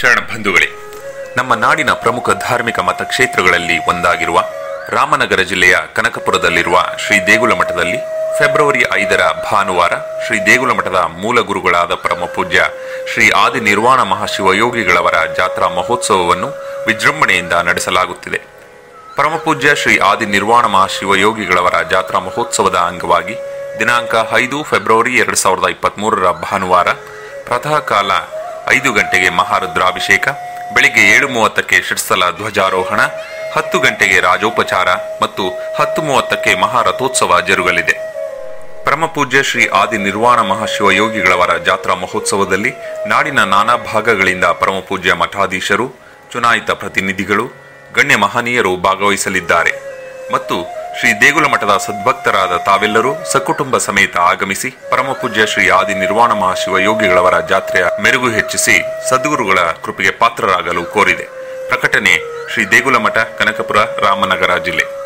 ಶರಣ ಬಂಧುಗಳೇ ನಮ್ಮ ನಾಡಿನ ಪ್ರಮುಖ ಧಾರ್ಮಿಕ ಮತಕ್ಷೇತ್ರಗಳಲ್ಲಿ ಒಂದಾಗಿರುವ ರಾಮನಗರ ಜಿಲ್ಲೆಯ ಕನಕಪುರದಲ್ಲಿರುವ ಶ್ರೀ ದೇಗುಲ ಮಠದಲ್ಲಿ ಫೆಬ್ರವರಿ ಐದರ ಭಾನುವಾರ ಶ್ರೀ ದೇಗುಲ ಮಠದ ಮೂಲ ಗುರುಗಳಾದ ಪರಮ ಪೂಜ್ಯ ಶ್ರೀ ಆದಿ ನಿರ್ವಾಣ ಮಹಾಶಿವಯೋಗಿಗಳವರ ಜಾತ್ರಾ ಮಹೋತ್ಸವವನ್ನು ವಿಜೃಂಭಣೆಯಿಂದ ನಡೆಸಲಾಗುತ್ತಿದೆ ಪರಮಪೂಜ್ಯ ಶ್ರೀ ಆದಿ ನಿರ್ವಾಣ ಮಹಾಶಿವಯೋಗಿಗಳವರ ಜಾತ್ರಾ ಮಹೋತ್ಸವದ ಅಂಗವಾಗಿ ದಿನಾಂಕ ಐದು ಫೆಬ್ರವರಿ ಎರಡು ಸಾವಿರದ ಇಪ್ಪತ್ಮೂರರ ಭಾನುವಾರ ಪ್ರಾತಃ ಕಾಲ ಐದು ಗಂಟೆಗೆ ಮಹಾರುದ್ರಾಭಿಷೇಕ ಬೆಳಿಗ್ಗೆ ಏಳು ಮೂವತ್ತಕ್ಕೆ ಷಟ್ಸ್ಥಲ ಧ್ವಜಾರೋಹಣ ಹತ್ತು ಗಂಟೆಗೆ ರಾಜೋಪಚಾರ ಮತ್ತು ಹತ್ತು ಮೂವತ್ತಕ್ಕೆ ಮಹಾರಥೋತ್ಸವ ಜರುಗಲಿದೆ ಪರಮಪೂಜ್ಯ ಶ್ರೀ ಆದಿ ನಿರ್ವಾಣ ಮಹಾಶಿವಯೋಗಿಗಳವರ ಜಾತ್ರಾ ಮಹೋತ್ಸವದಲ್ಲಿ ನಾಡಿನ ನಾನಾ ಭಾಗಗಳಿಂದ ಪರಮಪೂಜ್ಯ ಮಠಾಧೀಶರು ಚುನಾಯಿತ ಪ್ರತಿನಿಧಿಗಳು ಗಣ್ಯ ಮಹನೀಯರು ಭಾಗವಹಿಸಲಿದ್ದಾರೆ ಮತ್ತು ಶ್ರೀ ದೇಗುಲ ಮಠದ ಸದ್ಭಕ್ತರಾದ ತಾವೆಲ್ಲರೂ ಸಕುಟುಂಬ ಸಮೇತ ಆಗಮಿಸಿ ಪರಮಪೂಜ್ಯ ಶ್ರೀ ಆದಿ ನಿರ್ವಾಣ ಮಹಾಶಿವಯೋಗಿಗಳವರ ಜಾತ್ರೆಯ ಮೆರುಗು ಹೆಚ್ಚಿಸಿ ಸದ್ಗುರುಗಳ ಕೃಪೆಗೆ ಪಾತ್ರರಾಗಲು ಕೋರಿದೆ ಪ್ರಕಟಣೆ ಶ್ರೀ ದೇಗುಲ ಮಠ ಕನಕಪುರ ರಾಮನಗರ ಜಿಲ್ಲೆ